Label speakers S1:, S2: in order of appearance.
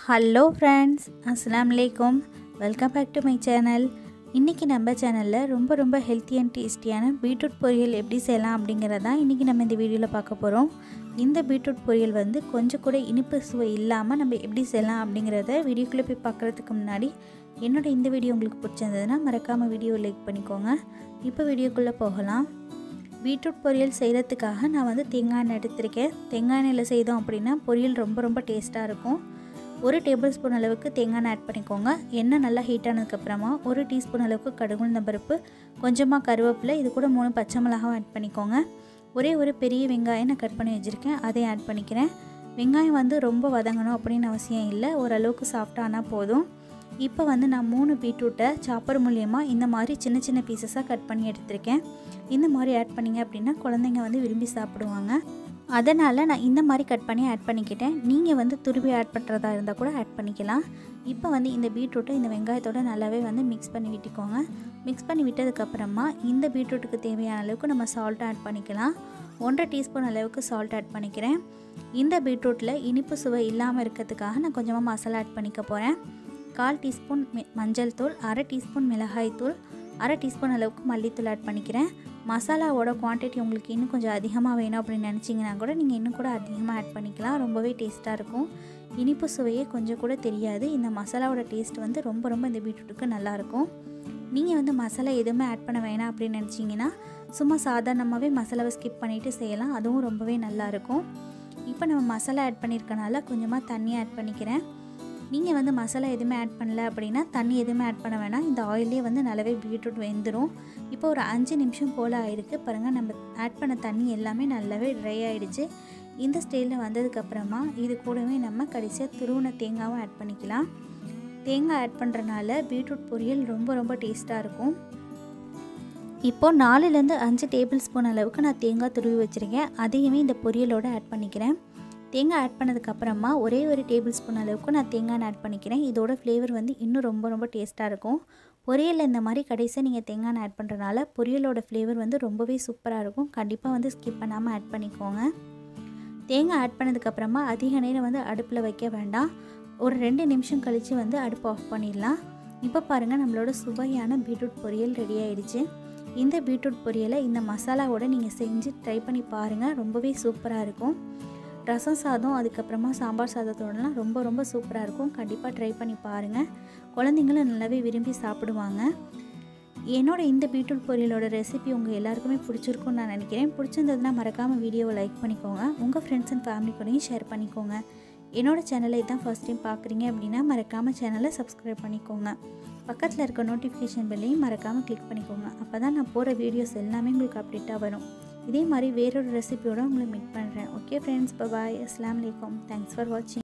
S1: hello friends அஸ்ஸலாமு அலைக்கும் welcome back to my channel இன்றைக்கி நம்ம சேனலில் ரொம்ப ரொம்ப ஹெல்த்தி அண்ட் டேஸ்டியான பீட்ரூட் பொரியல் எப்படி செய்யலாம் அப்படிங்கிறதான் இன்றைக்கி நம்ம இந்த வீடியோவில் பார்க்க போகிறோம் இந்த பீட்ரூட் பொரியல் வந்து கொஞ்சம் கூட இனிப்பு சுவை இல்லாமல் நம்ம எப்படி செய்யலாம் அப்படிங்கிறத வீடியோக்குள்ளே போய் பார்க்குறதுக்கு முன்னாடி என்னோட இந்த வீடியோ உங்களுக்கு பிடிச்சிருந்ததுன்னா மறக்காமல் வீடியோ லைக் பண்ணிக்கோங்க இப்போ வீடியோக்குள்ளே போகலாம் பீட்ரூட் பொரியல் செய்கிறதுக்காக நான் வந்து தேங்காய் எண்ணெய் எடுத்திருக்கேன் தேங்காய் எண்ணெயில் செய்தோம் அப்படின்னா பொரியல் ரொம்ப ரொம்ப டேஸ்ட்டாக இருக்கும் ஒரு டேபிள் ஸ்பூன் அளவுக்கு தேங்காய் எண்ணெய் ஆட் பண்ணிக்கோங்க எண்ணெய் நல்லா ஹீட் ஆனதுக்கப்புறமா ஒரு டீஸ்பூன் அளவுக்கு கடுகுந்த பருப்பு கொஞ்சமாக கருவேப்பிலை இது கூட மூணு பச்சை மிளகாவும் ஆட் பண்ணிக்கோங்க ஒரே ஒரு பெரிய வெங்காயம் நான் கட் பண்ணி வச்சுருக்கேன் அதையும் ஆட் பண்ணிக்கிறேன் வெங்காயம் வந்து ரொம்ப வதங்கணும் அப்படின்னு அவசியம் இல்லை ஓரளவுக்கு சாஃப்டானால் போதும் இப்போ வந்து நான் மூணு பீட்ரூட்டை சாப்பர் மூலியமாக இந்த மாதிரி சின்ன சின்ன பீசஸாக கட் பண்ணி எடுத்திருக்கேன் இந்த மாதிரி ஆட் பண்ணிங்க அப்படின்னா குழந்தைங்க வந்து விரும்பி சாப்பிடுவாங்க அதனால் நான் இந்த மாதிரி கட் பண்ணி ஆட் பண்ணிக்கிட்டேன் நீங்கள் வந்து துருவி ஆட் பண்ணுறதா இருந்தால் கூட ஆட் பண்ணிக்கலாம் இப்போ வந்து இந்த பீட்ரூட்டை இந்த வெங்காயத்தோட நல்லாவே வந்து மிக்ஸ் பண்ணி விட்டுக்கோங்க மிக்ஸ் பண்ணி விட்டதுக்கப்புறமா இந்த பீட்ரூட்டுக்கு தேவையான அளவுக்கு நம்ம சால்ட் ஆட் பண்ணிக்கலாம் ஒன்றரை டீஸ்பூன் அளவுக்கு சால்ட் ஆட் பண்ணிக்கிறேன் இந்த பீட்ரூட்டில் இனிப்பு சுவை இல்லாமல் இருக்கிறதுக்காக நான் கொஞ்சமாக மசாலா ஆட் பண்ணிக்க போகிறேன் கால் டீஸ்பூன் மஞ்சள் தூள் அரை டீஸ்பூன் மிளகாய் தூள் அரை டீஸ்பூன் அளவுக்கு மல்லித்தூள் ஆட் பண்ணிக்கிறேன் மசாலாவோட குவான்டிட்டி உங்களுக்கு இன்னும் கொஞ்சம் அதிகமாக வேணும் அப்படின்னு நினச்சிங்கன்னா கூட நீங்கள் இன்னும் கூட அதிகமாக ஆட் பண்ணிக்கலாம் ரொம்பவே டேஸ்ட்டாக இருக்கும் இனிப்பு சுவையே கொஞ்சம் கூட தெரியாது இந்த மசாலாவோட டேஸ்ட் வந்து ரொம்ப ரொம்ப இந்த பீட்ரூட்டுக்கு நல்லாயிருக்கும் நீங்கள் வந்து மசாலா எதுவுமே ஆட் பண்ண வேணாம் அப்படின்னு நினச்சிங்கன்னா சும்மா சாதாரணமாகவே மசாலாவை ஸ்கிப் பண்ணிவிட்டு செய்யலாம் அதுவும் ரொம்பவே நல்லாயிருக்கும் இப்போ நம்ம மசாலா ஆட் பண்ணியிருக்கனால கொஞ்சமாக தண்ணி ஆட் பண்ணிக்கிறேன் நீங்கள் வந்து மசாலா எதுவுமே ஆட் பண்ணல அப்படின்னா தண்ணி எதுவுமே ஆட் பண்ண வேணாம் இந்த ஆயிலே வந்து நல்லாவே பீட்ரூட் வெந்துடும் இப்போ ஒரு அஞ்சு நிமிஷம் போல் ஆயிருக்கு பாருங்கள் நம்ம ஆட் பண்ண தண்ணி எல்லாமே நல்லாவே ட்ரை ஆகிடுச்சு இந்த ஸ்டேஜில் வந்ததுக்கப்புறமா இது கூடவே நம்ம கடைசியாக துருவன தேங்காவும் ஆட் பண்ணிக்கலாம் தேங்காய் ஆட் பண்ணுறனால பீட்ரூட் பொரியல் ரொம்ப ரொம்ப டேஸ்ட்டாக இருக்கும் இப்போது நாலுலேருந்து அஞ்சு டேபிள் ஸ்பூன் அளவுக்கு நான் தேங்காய் துருவி வச்சுருக்கேன் அதையுமே இந்த பொரியலோடு ஆட் பண்ணிக்கிறேன் தேங்காய் ஆட் பண்ணதுக்கப்புறமா ஒரே ஒரு டேபிள் ஸ்பூன் அளவுக்கு நான் தேங்காய் ஆட் பண்ணிக்கிறேன் இதோட ஃப்ளேவர் வந்து இன்னும் ரொம்ப ரொம்ப டேஸ்ட்டாக இருக்கும் பொரியலில் இந்த மாதிரி கடைசியாக நீங்கள் தேங்காய் ஆட் பண்ணுறதுனால பொரியலோட ஃப்ளேவர் வந்து ரொம்பவே சூப்பராக இருக்கும் கண்டிப்பாக வந்து ஸ்கிப் பண்ணாமல் ஆட் பண்ணிக்கோங்க தேங்காய் ஆட் பண்ணதுக்கப்புறமா அதிக நேரம் வந்து அடுப்பில் வைக்க வேண்டாம் ஒரு ரெண்டு நிமிஷம் கழித்து வந்து அடுப்பு ஆஃப் பண்ணிடலாம் இப்போ பாருங்கள் நம்மளோட சுவையான பீட்ரூட் பொரியல் ரெடி ஆயிடுச்சு இந்த பீட்ரூட் பொரியலை இந்த மசாலாவோட நீங்கள் செஞ்சு ட்ரை பண்ணி பாருங்கள் ரொம்பவே சூப்பராக இருக்கும் ரசம் சாதம் அதுக்கப்புறமா சாம்பார் சாதத்தோடலாம் ரொம்ப ரொம்ப சூப்பராக இருக்கும் கண்டிப்பாக ட்ரை பண்ணி பாருங்கள் குழந்தைங்களும் நல்லாவே விரும்பி சாப்பிடுவாங்க என்னோட இந்த பீட்ரூட் பொரியலோட ரெசிபி உங்கள் எல்லாருக்குமே பிடிச்சிருக்கும்னு நான் நினைக்கிறேன் பிடிச்சிருந்ததுன்னா மறக்காமல் வீடியோவை லைக் பண்ணிக்கோங்க உங்கள் ஃப்ரெண்ட்ஸ் அண்ட் ஃபேமிலி கூடயும் ஷேர் பண்ணிக்கோங்க என்னோட சேனலை இதான் ஃபஸ்ட் டைம் பார்க்குறீங்க அப்படின்னா மறக்காமல் சேனலை சப்ஸ்கிரைப் பண்ணிக்கோங்க பக்கத்தில் இருக்க நோட்டிஃபிகேஷன் பெல்லையும் மறக்காமல் கிளிக் பண்ணிக்கோங்க அப்போ தான் நான் போகிற வீடியோஸ் எல்லாமே உங்களுக்கு அப்டேட்டாக வரும் இதே மாதிரி வேறொரு ரெசிபியோட உங்களை மீட் பண்ணுறேன் ஓகே ஃப்ரெண்ட்ஸ் பபாய் அஸ்லாம் வலைக்கம் தேங்க்ஸ் ஃபார் வாட்சிங்